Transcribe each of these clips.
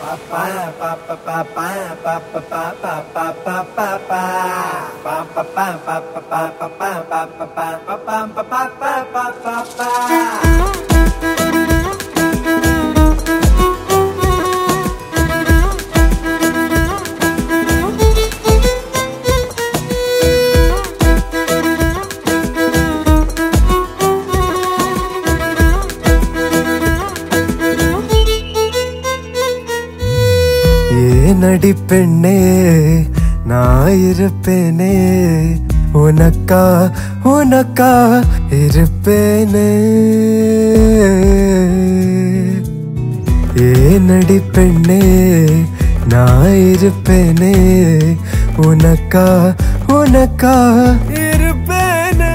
ஏனடி பெண்ணே நான் இருப்பேனே உனக்கா உனக்கா இருப்பேனே ஏனடி பெண்ணே நான் இருப்பேனே உனக்கா உனக்கா இருப்பேனே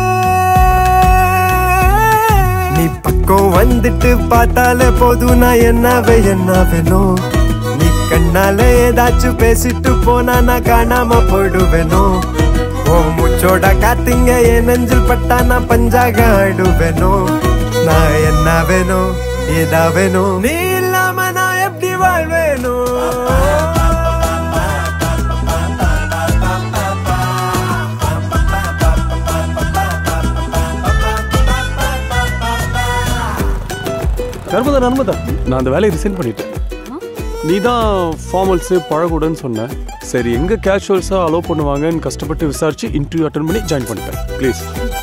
நீ பக்கம் வந்துட்டு பார்த்தாலே போதும் நான் என்னவே என்ன வேணும் நீ கண்ணால ஏதாச்சும் பேசிட்டு போனா நான் காணாம போயிடுவேனோ ஓ மூச்சோட காத்துங்க என் நெஞ்சில் பட்டா நான் பஞ்சாக ஆடுவேனோ நான் என்ன வேணும் ஏதா வேணும் நீ இல்லாம நான் எப்படி வாழ்வேனோ நர்மதா நர்மதா நான் அந்த வேலையை ரிசைன் பண்ணிட்டேன் நீ தான் ஃபார்மல்ஸு பழகுடன்னு சொன்ன சரி எங்கே கேஷுவல்ஸாக அலோவ் பண்ணுவாங்கன்னு கஷ்டப்பட்டு விசாரிச்சு இன்டர்வியூ அட்டன் பண்ணி ஜாயின் பண்ணிட்டேன் ப்ளீஸ்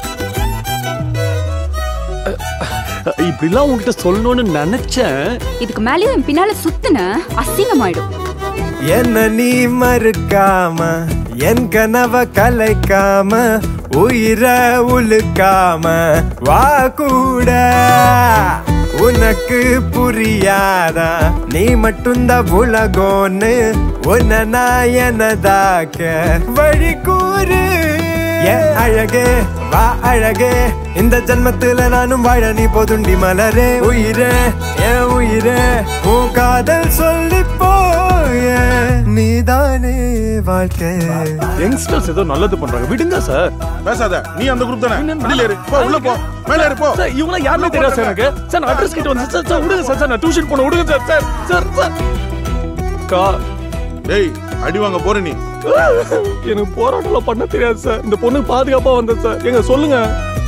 இப்படிலாம் உங்ககிட்ட சொல்லணும்னு நினைச்சேன் இதுக்கு மேலேயும் என் பின்னால சுத்துன அசிங்கமாயிடும் என்ன நீ மறுக்காம என் கனவ கலைக்காம உயிர உழுக்காம வா கூட உனக்கு புரியாதா நீ மட்டும்தான் உலகோன்னு உன்னை நான் எனதாக்க வழி கூறு என் அழகே வா அழகே இந்த ஜன்மத்துல நானும் வாழ நீ போதுண்டி மலரே உயிரே என் உயிரே உன் காதல் சொல்லி போய நீதானே வாழ்க்கை யங்ஸ்டர்ஸ் ஏதோ நல்லது பண்றாங்க விடுங்க சார் பேசாத நீ அந்த குரூப் தானே வெளியில இரு போ உள்ள போ மேல இரு போ சார் இவங்க யாருமே தெரியாது சார் எனக்கு சார் நான் அட்ரஸ் கிட்ட வந்து சார் சார் விடுங்க சார் சார் நான் டியூஷன் போன விடுங்க சார் சார் சார் சார் கா டேய் அடி வாங்க போற நீ எனக்கு போராட்டம் பண்ண தெரியாது சார் இந்த பொண்ணு பாதுகாப்பா வந்தேன் சார் எங்க சொல்லுங்க